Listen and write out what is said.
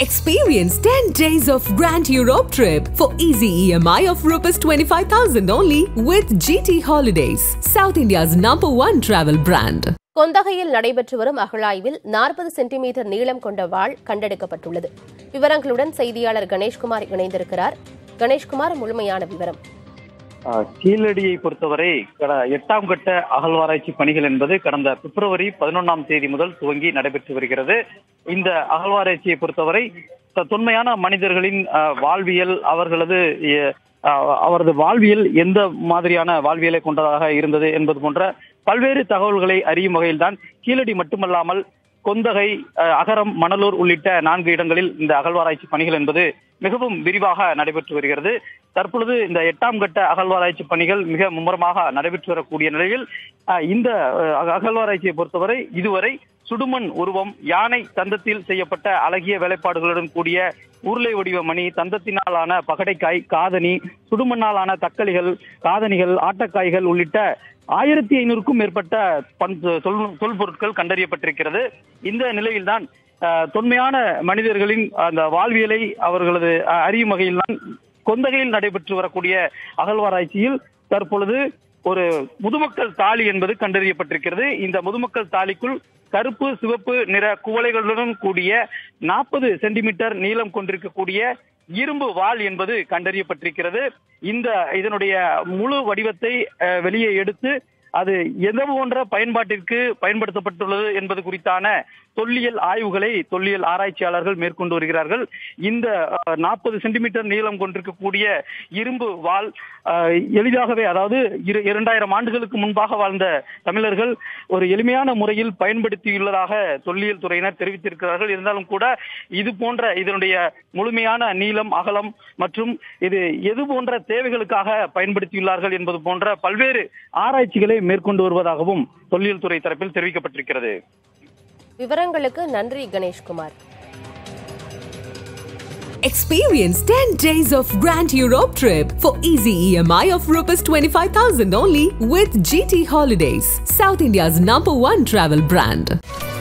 Experience 10 days of Grand Europe trip for easy EMI of Rs 25,000 only with GT Holidays, South India's number one travel brand. கொந்தகையில் நடைபெற்று வரும் அகழாய்வில் நாற்பது centimetre நீளம் கொண்ட வாள் கண்டெடுக்கப்பட்டுள்ளது விவரங்களுடன் செய்தியாளர் கணேஷ்குமார் இணைந்திருக்கிறார் கணேஷ்குமார் முழுமையான விவரம் ஆஹ் கீழடியை பொறுத்தவரை கட- எட்டாம் கட்ட அகழ்வாராய்ச்சி பணிகள் என்பது கடந்த பிப்ரவரி பதினொன்றாம் தேதி முதல் துவங்கி நடைபெற்று வருகிறது இந்த அகழ்வாராய்ச்சியை பொறுத்தவரை த- தொன்மையான மனிதர்களின் ஆஹ், வாழ்வியல் அவர்களது எ- ஆஹ், அவரது வாழ்வியல் எந்த மாதிரியான வாழ்வியலை கொண்டதாக இருந்தது என்பது போன்ற பல்வேறு தகவல்களை அறியும் வகையில்தான் கீழடி மட்டுமல்லாமல் கொந்தகை அஹ், அகரம் மணலூர் உள்ளிட்ட நான்கு இடங்களில் இந்த அகழ்வாராய்ச்சி பணிகள் என்பது மிகவும் விரிவாக நடைபெற்று வருகிறது தற்பொழுது இந்த எட்டாம் கட்ட அகழ்வாராய்ச்சி பணிகள் மிக மும்முரமாக நடைபெற்று வரக்கூடிய நிலையில் அஹ், இந்த அஹ், அக- அகழ்வாராய்ச்சியை பொறுத்தவரை இதுவரை சுடுமண் உருவம் யானை தந்தத்தில் செய்யப்பட்ட அழகிய வேலைப்பாடுகளுடன் கூடிய உருளை வடிவ மணி தந்தத்தினாலான பகடைக்காய் காதணி சுடுமண்ணாலான தக்களிகள் காதணிகள் ஆட்டக்காய்கள் உள்ளிட்ட ஆயிரத்தி ஐநூறுக்கும் மேற்பட்ட பண் தொல் தொல்பொருட்கள் கண்டறியப்பட்டிருக்கிறது இந்த நிலையில்தான் அஹ், தொன்மையான மனிதர்களின் அந்த வாழ்வியலை அவர்களது அஹ், அறியும் வகையில்தான் கொந்தகையில் நடைபெற்று வரக்கூடிய அகழ்வாராய்ச்சியில் தற்பொழுது ஒரு முதுமக்கள் தாலி என்பது கண்டறியப்பட்டிருக்கிறது இந்த முதுமக்கள் தாலிக்குள் கருப்பு சிவப்பு நிற குவளைகளுடன் கூடிய நாற்பது சென்டிமீட்டர் நீளம் கொண்டிருக்கக்கூடிய இரும்பு வாள் என்பது கண்டறியப்பட்டிருக்கிறது இந்த இதனுடைய முழு வடிவத்தை அஹ், வெளியே எடுத்து அது எந்த போன்ற பயன்பாட்டிற்கு பயன்படுத்தப்பட்டுள்ளது என்பது குறித்தான தொல்லியல் ஆய்வுகளை தொல்லியல் ஆராய்ச்சியாளர்கள் மேற்கொண்டு வருகிறார்கள் இந்த நாற்பது சென்டிமீட்டர் நீளம் கொண்டிருக்கக்கூடிய இரும்பு வாள் அஹ், எளிதாகவே அதாவது இரு- இரண்டாயிரம் ஆண்டுகளுக்கு முன்பாக வாழ்ந்த தமிழர்கள் ஒரு எளிமையான முறையில் பயன்படுத்தியுள்ளதாக தொல்லியல் துறையினர் தெரிவித்திருக்கிறார்கள் இருந்தாலும் கூட இது போன்ற இதனுடைய முழுமையான நீளம் அகலம் மற்றும் இது எது போன்ற தேவைகளுக்காக பயன்படுத்தியுள்ளார்கள் என்பது போன்ற பல்வேறு ஆராய்ச்சிகளை மேற்கொண்டு வருவதாகவும் தொல்லியல் துறை தரப்பில் தெரிவிக்கப்பட்டிருக்கிறது விவரங்களுக்கு நன்றி Ganeshkumar Experience 10 days of Grand Europe trip for easy EMI of Rs 25,000 only with GT Holidays, South India's number one travel brand.